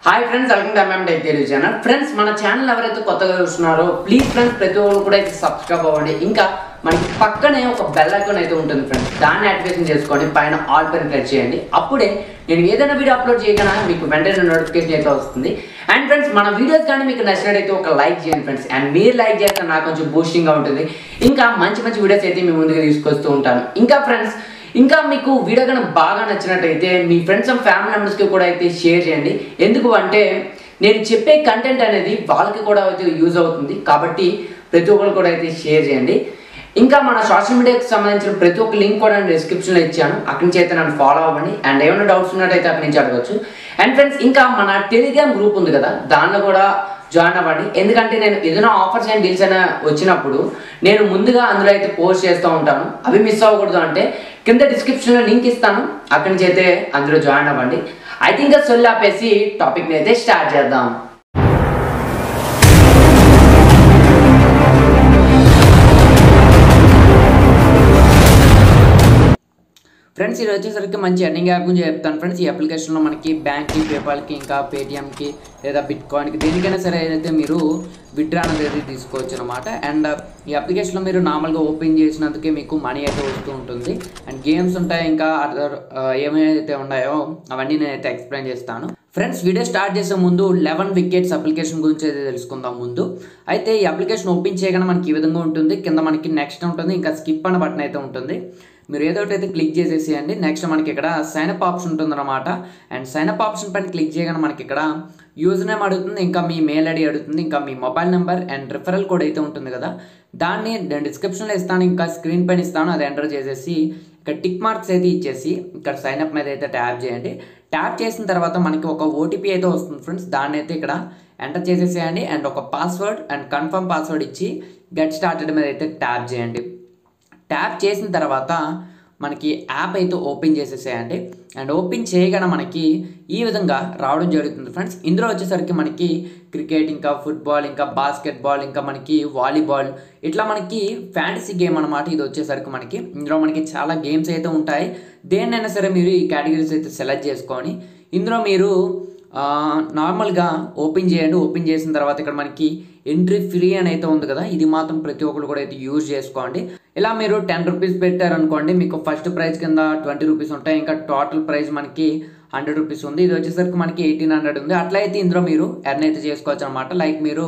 hi friends welcome to MM tech Telugu channel friends మన channel ఎవరైతే కొత్తగా చూస్తున్నారో ప్లీజ్ ఫ్రెండ్స్ ప్రతి ఒక్కరు కూడా అయితే సబ్స్క్రైబ్ అవ్వండి ఇంకా మనకి పక్కనే ఒక బెల్ ఐకాన్ అయితే ఉంటుంది ఫ్రెండ్స్ దాన్ని యాక్టివేషన్ చేసుకోండి పైన ఆల్ పైన క్లిక్ చేయండి అప్పుడే నేను ఏదైనా వీడియో అప్లోడ్ చేయగానే మీకు వెంటనే నోటిఫికేషన్ అయితే వస్తుంది అండ్ ఫ్రెండ్స్ మన వీడియోస్ కానీ మీకు నచ్చినట్టయితే ఒక లైక్ చేయండి ఫ్రెండ్స్ అండ్ మీరు లైక్ చేస్తే నాకు కొంచెం బూస్టింగ్గా ఉంటుంది ఇంకా మంచి మంచి వీడియోస్ అయితే మీ ముందుకు తీసుకొస్తూ ఉంటాను ఇంకా ఫ్రెండ్స్ ఇంకా మీకు వీడియో కనుక బాగా నచ్చినట్టయితే మీ ఫ్రెండ్స్ అండ్ ఫ్యామిలీ మెంబర్స్కి కూడా అయితే షేర్ చేయండి ఎందుకు అంటే నేను చెప్పే కంటెంట్ అనేది వాళ్ళకి కూడా అయితే యూజ్ అవుతుంది కాబట్టి ప్రతి ఒక్కరు కూడా అయితే షేర్ చేయండి ఇంకా మన సోషల్ మీడియాకి సంబంధించిన ప్రతి ఒక్క లింక్ కూడా నేను డిస్క్రిప్షన్లో ఇచ్చాను అక్కడి నుంచి అయితే నన్ను ఫాలో అవ్వండి అండ్ ఏమైనా డౌట్స్ ఉన్నట్టయితే అక్కడి నుంచి అడగచ్చు అండ్ ఫ్రెండ్స్ ఇంకా మన టెలిగ్రామ్ గ్రూప్ ఉంది కదా దానిలో కూడా జాయిన్ అవ్వండి ఎందుకంటే నేను ఏదైనా ఆఫర్స్ అండ్ డీల్స్ అయినా వచ్చినప్పుడు నేను ముందుగా అందులో అయితే పోస్ట్ చేస్తూ ఉంటాను అవి మిస్ అవ్వకూడదు అంటే కింద డిస్క్రిప్షన్లో లింక్ ఇస్తాను అక్కడి నుంచి అయితే అందులో జాయిన్ అవ్వండి ఐ థింక్ సొల్లు ఆపేసి టాపిక్ని అయితే స్టార్ట్ చేద్దాం ఫ్రెండ్స్ ఇది వచ్చేసరికి మంచి ఎర్నింగ్ యాప్ గురించి చెప్తాను ఫ్రెండ్స్ ఈ అప్లికేషన్లో మనకి బ్యాంక్కి పేపాల్కి ఇంకా పేటిఎంకి లేదా బిట్ కాయిన్కి దేనికైనా సరే ఏదైతే మీరు విత్డ్రా అనేది అయితే తీసుకోవచ్చు అనమాట అండ్ ఈ అప్లికేషన్లో మీరు నార్మల్గా ఓపెన్ చేసినందుకే మీకు మనీ అయితే వస్తూ ఉంటుంది అండ్ గేమ్స్ ఉంటాయి ఇంకా అదర్ ఏమైతే ఉన్నాయో అవన్నీ నేనైతే ఎక్స్ప్లెయిన్ చేస్తాను ఫ్రెండ్స్ వీడియో స్టార్ట్ చేసే ముందు లెవెన్ వికెట్స్ అప్లికేషన్ గురించి అయితే తెలుసుకుందాం ముందు అయితే ఈ అప్లికేషన్ ఓపెన్ చేయగానే మనకి ఈ విధంగా ఉంటుంది కింద మనకి నెక్స్ట్ ఉంటుంది ఇంకా స్కిప్ అన్న బటన్ అయితే ఉంటుంది మీరు ఏదో ఒకటి అయితే క్లిక్ చేసేసేయండి నెక్స్ట్ మనకి ఇక్కడ సైన్ అప్ ఆప్షన్ ఉంటుందన్నమాట అండ్ సైన్ అప్ ఆప్షన్ పైన క్లిక్ చేయగానే మనకి ఇక్కడ యూజర్ నేమ్ అడుగుతుంది ఇంకా మీ మెయిల్ ఐడి అడుగుతుంది ఇంకా మీ mobile number and referral code అయితే ఉంటుంది కదా దాన్ని నేను డిస్క్రిప్షన్లో ఇస్తాను ఇంకా స్క్రీన్ పైన ఇస్తాను అది ఎంటర్ చేసేసి ఇక్కడ టిక్ మార్క్స్ అయితే ఇచ్చేసి ఇక్కడ సైన్ అప్ మీద అయితే ట్యాప్ చేయండి ట్యాప్ చేసిన తర్వాత మనకి ఒక ఓటీపీ అయితే వస్తుంది ఫ్రెండ్స్ దాన్ని అయితే ఇక్కడ ఎంటర్ చేసేసేయండి అండ్ ఒక పాస్వర్డ్ అండ్ కన్ఫర్మ్ పాస్వర్డ్ ఇచ్చి గెట్ స్టార్టెడ్ మీద అయితే ట్యాప్ చేయండి ట్యాప్ చేసిన తర్వాత మనకి యాప్ అయితే ఓపెన్ చేసేసేయండి అండ్ ఓపెన్ చేయగానే మనకి ఈ విధంగా రావడం జరుగుతుంది ఫ్రెండ్స్ ఇందులో వచ్చేసరికి మనకి క్రికెట్ ఇంకా ఫుట్బాల్ ఇంకా బాస్కెట్బాల్ ఇంకా మనకి వాలీబాల్ ఇట్లా మనకి ఫ్యాంటసీ గేమ్ అనమాట ఇది వచ్చేసరికి మనకి ఇందులో మనకి చాలా గేమ్స్ అయితే ఉంటాయి దేన్నైనా సరే మీరు ఈ కేటగిరీస్ అయితే సెలెక్ట్ చేసుకొని ఇందులో మీరు నార్మల్గా ఓపెన్ చేయండి ఓపెన్ చేసిన తర్వాత ఇక్కడ మనకి ఎంట్రీ ఫ్రీ అని అయితే ఉంది కదా ఇది మాత్రం ప్రతి ఒక్కరు కూడా అయితే యూజ్ చేసుకోండి ఇలా మీరు టెన్ రూపీస్ పెట్టారనుకోండి మీకు ఫస్ట్ ప్రైస్ కింద ట్వంటీ రూపీస్ ఉంటాయి ఇంకా టోటల్ ప్రైస్ మనకి హండ్రెడ్ రూపీస్ ఉంది ఇది వచ్చేసరికి మనకి ఎయిటీన్ హండ్రెడ్ ఉంది అట్లా అయితే ఇందులో మీరు ఎర్న్ అయితే చేసుకోవచ్చు అనమాట లైక్ మీరు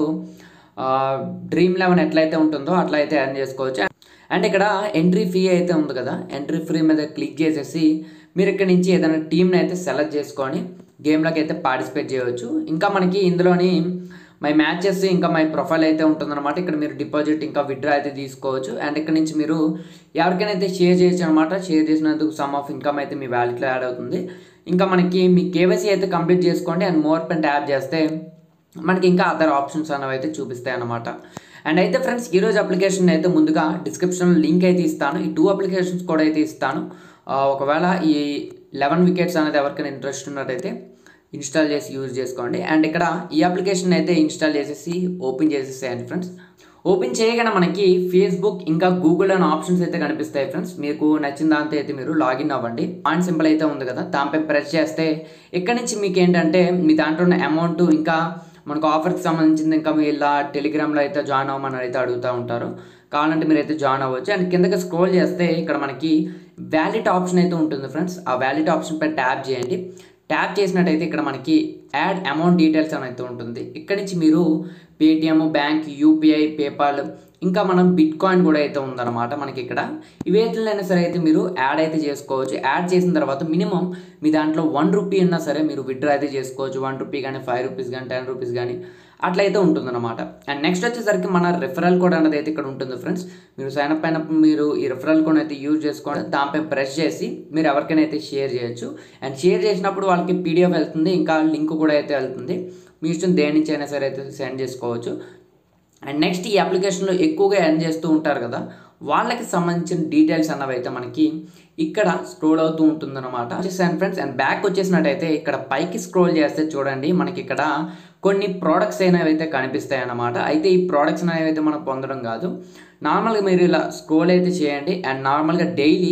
డ్రీమ్ లెవెన్ ఎట్లయితే ఉంటుందో అట్లా అయితే ఎర్న్ చేసుకోవచ్చు అండ్ ఇక్కడ ఎంట్రీ ఫీ అయితే ఉంది కదా ఎంట్రీ ఫ్రీ మీద క్లిక్ చేసేసి మీరు ఇక్కడ నుంచి ఏదైనా టీంని అయితే సెలెక్ట్ చేసుకొని గేమ్లోకి అయితే పార్టిసిపేట్ చేయవచ్చు ఇంకా మనకి ఇందులోని మై మ్యాచెస్ ఇంకా మై ప్రొఫైల్ అయితే ఉంటుందన్నమాట ఇక్కడ మీరు డిపాజిట్ ఇంకా విత్డ్రా అయితే తీసుకోవచ్చు అండ్ ఇక్కడ నుంచి మీరు ఎవరికైనా అయితే షేర్ చేయొచ్చు అనమాట షేర్ చేసినందుకు సమ్ ఆఫ్ ఇన్కమ్ అయితే మీ వ్యాలెట్లో యాడ్ అవుతుంది ఇంకా మనకి మీ కేవైసీ అయితే కంప్లీట్ చేసుకోండి అండ్ మోర్ పెన్ ట్యాప్ చేస్తే మనకి ఇంకా అదర్ ఆప్షన్స్ అనేవి అయితే చూపిస్తాయి అన్నమాట అండ్ అయితే ఫ్రెండ్స్ ఈరోజు అప్లికేషన్ అయితే ముందుగా డిస్క్రిప్షన్లో లింక్ అయితే ఇస్తాను ఈ టూ అప్లికేషన్స్ కూడా అయితే ఇస్తాను ఒకవేళ ఈ లెవెన్ వికెట్స్ అనేది ఎవరికైనా ఇంట్రెస్ట్ ఉన్నట్టయితే ఇన్స్టాల్ చేసి యూజ్ చేసుకోండి అండ్ ఇక్కడ ఈ అప్లికేషన్ అయితే ఇన్స్టాల్ చేసేసి ఓపెన్ చేసేసేయండి ఫ్రెండ్స్ ఓపెన్ చేయగానే మనకి ఫేస్బుక్ ఇంకా గూగుల్ అనే ఆప్షన్స్ అయితే కనిపిస్తాయి ఫ్రెండ్స్ మీకు నచ్చిన దాంతో అయితే మీరు లాగిన్ అవ్వండి పాయింట్ సింపుల్ అయితే ఉంది కదా దానిపై ప్రెస్ చేస్తే ఇక్కడ నుంచి మీకు ఏంటంటే మీ దాంట్లో ఉన్న అమౌంట్ ఇంకా మనకు ఆఫర్కి సంబంధించింది ఇంకా మీరు ఇలా టెలిగ్రామ్లో అయితే జాయిన్ అవ్వమని అయితే అడుగుతూ ఉంటారు కావాలంటే మీరు అయితే జాయిన్ అవ్వచ్చు అండ్ కిందకి స్క్రోల్ చేస్తే ఇక్కడ మనకి వ్యాలిడ్ ఆప్షన్ అయితే ఉంటుంది ఫ్రెండ్స్ ఆ వ్యాలిడ్ ఆప్షన్ పై ట్యాప్ చేయండి ట్యాప్ చేసినట్టయితే ఇక్కడ మనకి యాడ్ అమౌంట్ డీటెయిల్స్ అని అయితే ఉంటుంది ఇక్కడ నుంచి మీరు పేటిఎం బ్యాంక్ యూపీఐ పేపాల్ ఇంకా మనం బిట్ కాయిన్ కూడా అయితే ఉందన్నమాట మనకి ఇక్కడ ఇవేటిలైనా సరే అయితే మీరు యాడ్ అయితే చేసుకోవచ్చు యాడ్ చేసిన తర్వాత మినిమం మీ దాంట్లో వన్ రూపీ ఉన్నా సరే మీరు విత్డ్రా అయితే చేసుకోవచ్చు వన్ రూపీ కానీ ఫైవ్ రూపీస్ కానీ టెన్ రూపీస్ కానీ అట్లయితే ఉంటుందన్నమాట అండ్ నెక్స్ట్ వచ్చేసరికి మన రెఫరల్ కోడ్ అనేది అయితే ఇక్కడ ఉంటుంది ఫ్రెండ్స్ మీరు సైన్ అప్ అయినప్పుడు మీరు ఈ రెఫరల్ కోడ్ అయితే యూజ్ చేసుకోండి దానిపై ప్రెస్ చేసి మీరు ఎవరికైనా అయితే షేర్ చేయొచ్చు అండ్ షేర్ చేసినప్పుడు వాళ్ళకి పీడిఎఫ్ వెళ్తుంది ఇంకా లింక్ కూడా అయితే వెళ్తుంది మీ ఇష్టం దేని నుంచి అయినా సరే అయితే సెండ్ చేసుకోవచ్చు అండ్ నెక్స్ట్ ఈ అప్లికేషన్లో ఎక్కువగా ఎర్న్ చేస్తూ ఉంటారు కదా వాళ్ళకి సంబంధించిన డీటెయిల్స్ అన్నవి అయితే మనకి ఇక్కడ స్క్రోల్ అవుతూ ఉంటుందన్నమాట వచ్చేసాను ఫ్రెండ్స్ అండ్ బ్యాక్ వచ్చేసినట్టయితే ఇక్కడ పైకి స్క్రోల్ చేస్తే చూడండి మనకి ఇక్కడ కొన్ని ప్రోడక్ట్స్ అనేవి అయితే కనిపిస్తాయి అన్నమాట అయితే ఈ ప్రోడక్ట్స్ అనేవి అయితే మనం పొందడం కాదు నార్మల్గా మీరు ఇలా స్క్రోల్ అయితే చేయండి అండ్ నార్మల్గా డైలీ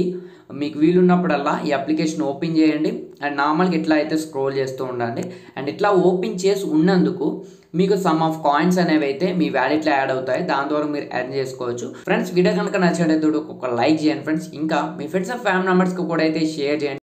మీకు వీలున్నప్పుడల్లా ఈ అప్లికేషన్ ఓపెన్ చేయండి అండ్ నార్మల్గా ఇట్లా అయితే స్క్రోల్ చేస్తూ ఉండండి అండ్ ఇట్లా ఓపెన్ చేసి ఉన్నందుకు మీకు సమ్ ఆఫ్ కాయిన్స్ అనేవి అయితే మీ వ్యాలెట్లో యాడ్ అవుతాయి దాని ద్వారా మీరు ఎర్న్ చేసుకోవచ్చు ఫ్రెండ్స్ వీడియో కనుక నచ్చినట్లయితే ఒక లైక్ చేయండి ఫ్రెండ్స్ ఇంకా మీ ఫ్రెండ్స్ అండ్ ఫ్యామిలీ మెంబర్స్కి కూడా అయితే షేర్ చేయండి